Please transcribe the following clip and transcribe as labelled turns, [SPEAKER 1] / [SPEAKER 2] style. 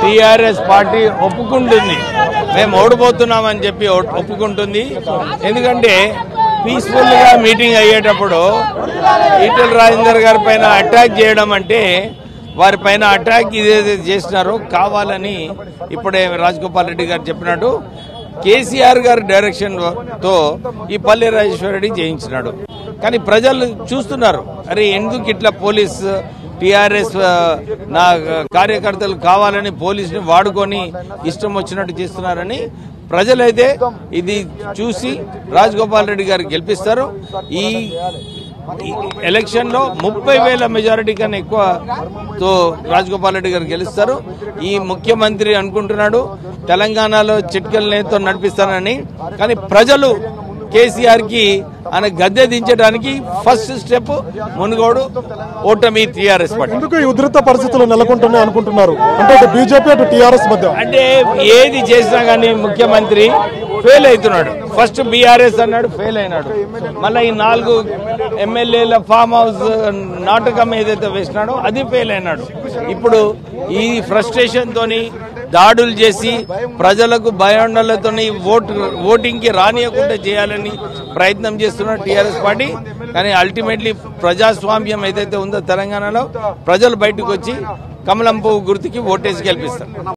[SPEAKER 1] TRS party ఒప్పుకుంటుంది మేము ఓడిపోతున్నామని చెప్పి ఒ- ఒప్పుకుంటుంది ఎందుకంటే పీస్ఫుల్ గా మీటింగ్ అయ్యేటప్పుడు ఈటెల రాజేందర్ గారి పైన అటాక్ చేయడం అంటే వారి పైన అటాక్ ఇదేదైతే చేసినారో కావాలని ఇప్పుడే రాజగోపాల్ రెడ్డి గారు చెప్పినట్టు కేసీఆర్ గారి డైరెక్షన్ తో ఈ పల్లె రాజేశ్వర రెడ్డి చేయించినాడు కానీ ప్రజలు చూస్తున్నారు అరే ఎందుకు ఇట్లా పోలీస్ టిఆర్ఎస్ నా కార్యకర్తలు కావాలని పోలీసుని వాడుకొని ఇష్టం వచ్చినట్టు చేస్తున్నారని ప్రజలైతే ఇది చూసి రాజగోపాల్ రెడ్డి గారు గెలిపిస్తారు ఈ ఈ ఎలక్షన్ లో ముప్పై వేల మెజారిటీ కన్నా ఎక్కువ తో రాజగోపాల్ రెడ్డి గారు గెలుస్తారు ఈ ముఖ్యమంత్రి అనుకుంటున్నాడు తెలంగాణలో చిట్కల నేతో నడిపిస్తానని కానీ ప్రజలు కేసీఆర్ కి ఆయన గద్దె దించడానికి ఫస్ట్ స్టెప్ మునుగోడు ఓటమి టీఆర్ఎస్ పార్టీ
[SPEAKER 2] ఎందుకు ఈ ఉధృత పరిస్థితులు నెలకొంటున్నాయి అనుకుంటున్నారు అంటే అటు బీజేపీ అటు టీఆర్ఎస్ మధ్య
[SPEAKER 1] అంటే ఏది చేసినా కానీ ముఖ్యమంత్రి ఫెయిల్ అవుతున్నాడు ఫస్ట్ బీఆర్ఎస్ అన్నాడు ఫెయిల్ అయినాడు మళ్ళీ ఈ నాలుగు ఎమ్మెల్యేల ఫామ్ హౌస్ నాటకం ఏదైతే వేసినాడో అది ఫెయిల్ అయినాడు ఇప్పుడు ఈ ఫ్రస్ట్రేషన్ తోని దాడులు చేసి ప్రజలకు భయాండలతో ఓటు ఓటింగ్ కి రానియకుండా చేయాలని ప్రయత్నం చేస్తున్న టీఆర్ఎస్ పార్టీ కానీ అల్టిమేట్లీ ప్రజాస్వామ్యం ఏదైతే ఉందో తెలంగాణలో ప్రజలు బయటకు వచ్చి కమలం పువ్వు గుర్తుకి ఓటేసి గెలిపిస్తారు